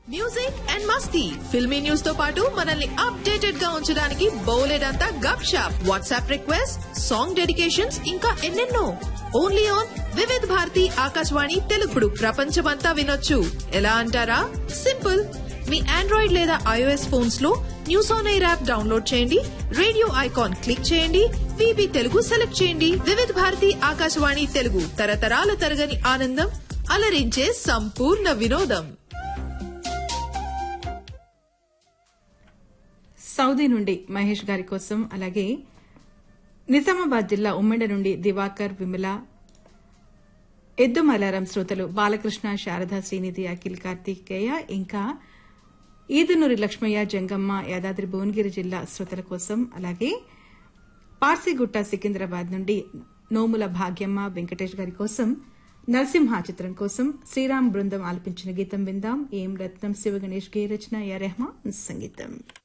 music and మస్తీ filmy news తో పాటు మనల్ని అప్డేటెడ్ గా ఉంచడానికి బౌలెడంతా గప్ షాప్ వాట్సాప్ రిక్వెస్ట్ సాంగ్ డెడికేషన్స్ ఇంకా ఎన్నెన్నో ఓన్లీ ఆన్ వివిధ్ భారతి ఆకాశవాణి తెలుగుడు ప్రపంచమంతా వినొచ్చు ఎలా అంటారా సింపుల్ మీ ఆండ్రాయిడ్ లేదా ఐఓఎస్ ఫోన్స్ లో news on air app download చేయండి రేడియో ఐకాన్ క్లిక్ చేయండి విబి తెలుగు సెలెక్ట్ చేయండి వివిధ భారతి ఆకాశవాణి తెలుగు తరతరాల తరగని ఆనందం అలరించే సంపూర్ణ వినోదం సౌదీ నుండి మహేష్ గారి కోసం అలాగే నిజామాబాద్ జిల్లా ఉమ్మెడ నుండి దివాకర్ విమల ఎద్దు మలారం శ్రోతలు బాలకృష్ణ శారద శ్రీనిధి అఖిల్ కార్తికేయ ఇంకా ఈదునూరి లక్ష్మయ్య జంగమ్మ యాదాద్రి భువనగిరి జిల్లా శ్రోతల కోసం అలాగే పార్సిగుట్ట సికింద్రాబాద్ నుండి నోముల భాగ్యమ్మ వెంకటేష్ గారి కోసం నరసింహ చిత్రం కోసం శ్రీరామ్ బృందం ఆలపించిన గీతం విందాం ఏం రత్నం శివగణేష్ గే రచన యా రెహమాన్ సంగీతం